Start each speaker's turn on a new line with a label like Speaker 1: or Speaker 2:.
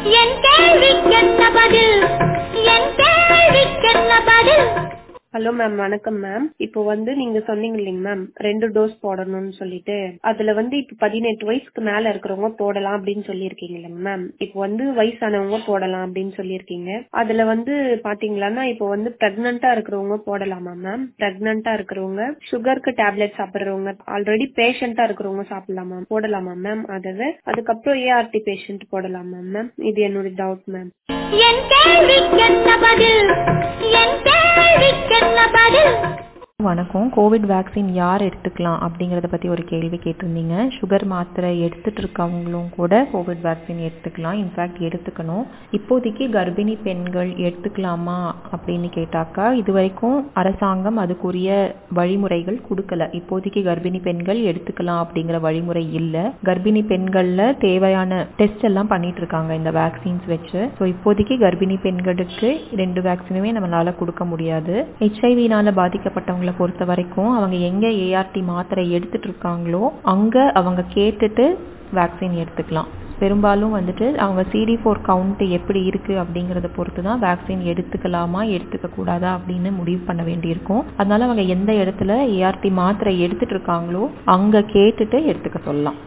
Speaker 1: என் கேள்விக்கென்ன பதில் என் கேள்விக்கென்ன பதில்
Speaker 2: ஹலோ மேம் வணக்கம் மேம் இப்போ வந்து நீங்க சொன்னீங்க இல்லைங்க மேம் ரெண்டு டோஸ் போடணும்னு சொல்லிட்டு அதுல வந்து இப்ப பதினெட்டு வயசுக்கு மேல இருக்கிறவங்க போடலாம் அப்படின்னு சொல்லியிருக்கீங்க இல்லைங்க மேம் இப்போ வந்து வயசானவங்க போடலாம் அப்படின்னு சொல்லியிருக்கீங்க அதுல வந்து பாத்தீங்களான்னா இப்போ வந்து பிரெக்னண்டா இருக்கிறவங்க போடலாமா மேம் பிரெக்னண்டா இருக்கிறவங்க சுகருக்கு டேப்லெட் சாப்பிடுறவங்க ஆல்ரெடி பேஷண்டா இருக்கிறவங்க சாப்பிடலாமா போடலாமா மேம் அதாவது அதுக்கப்புறம் ஏஆர்டி பேஷண்ட் போடலாமா மேம் இது என்னோட டவுட் மேம்
Speaker 1: என் கேள்விக்கென்ன பதில் என் கேள்விக்கென்ன பதில்
Speaker 3: வணக்கம் கோவிட் வேக்சின் யார் எடுத்துக்கலாம் அப்படிங்கறத பத்தி ஒரு கேள்வி கேட்டிருந்தீங்க சுகர் மாத்திரை எடுத்துட்டு இருக்கவங்களும் கூட கோவிட் வேக்சின் எடுத்துக்கலாம் இன்ஃபேக்ட் எடுத்துக்கணும் இப்போதைக்கு கர்ப்பிணி பெண்கள் எடுத்துக்கலாமா அப்படின்னு கேட்டாக்கா இது வரைக்கும் அரசாங்கம் அதுக்குரிய வழிமுறைகள் கொடுக்கல இப்போதைக்கு கர்ப்பிணி பெண்கள் எடுத்துக்கலாம் அப்படிங்கிற வழிமுறை இல்ல கர்ப்பிணி பெண்கள்ல தேவையான டெஸ்ட் எல்லாம் பண்ணிட்டு இருக்காங்க இந்த வேக்சின்ஸ் வச்சு ஸோ இப்போதைக்கு கர்ப்பிணி பெண்களுக்கு ரெண்டு வேக்சினுமே நம்மளால கொடுக்க முடியாது ஹெச்ஐவினால பாதிக்கப்பட்டவங்களை பொறுத்த வரைக்கும் அவங்க எங்க ஏஆர்டி மாத்திரை எடுத்துட்டு இருக்காங்களோ அங்க அவங்க கேட்டுட்டு வேக்சின் எடுத்துக்கலாம் பெரும்பாலும் வந்துட்டு அவங்க சிடி ஃபோர் கவுண்ட் எப்படி இருக்கு அப்படிங்கறத பொறுத்து தான் வேக்சின் எடுத்துக்கலாமா எடுத்துக்க கூடாதா அப்படின்னு முடிவு பண்ண வேண்டியிருக்கும் அதனால அவங்க எந்த இடத்துல ஏஆர்டி மாத்திரை எடுத்துட்டு இருக்காங்களோ அங்க கேட்டுட்டு எடுத்துக்க சொல்லலாம்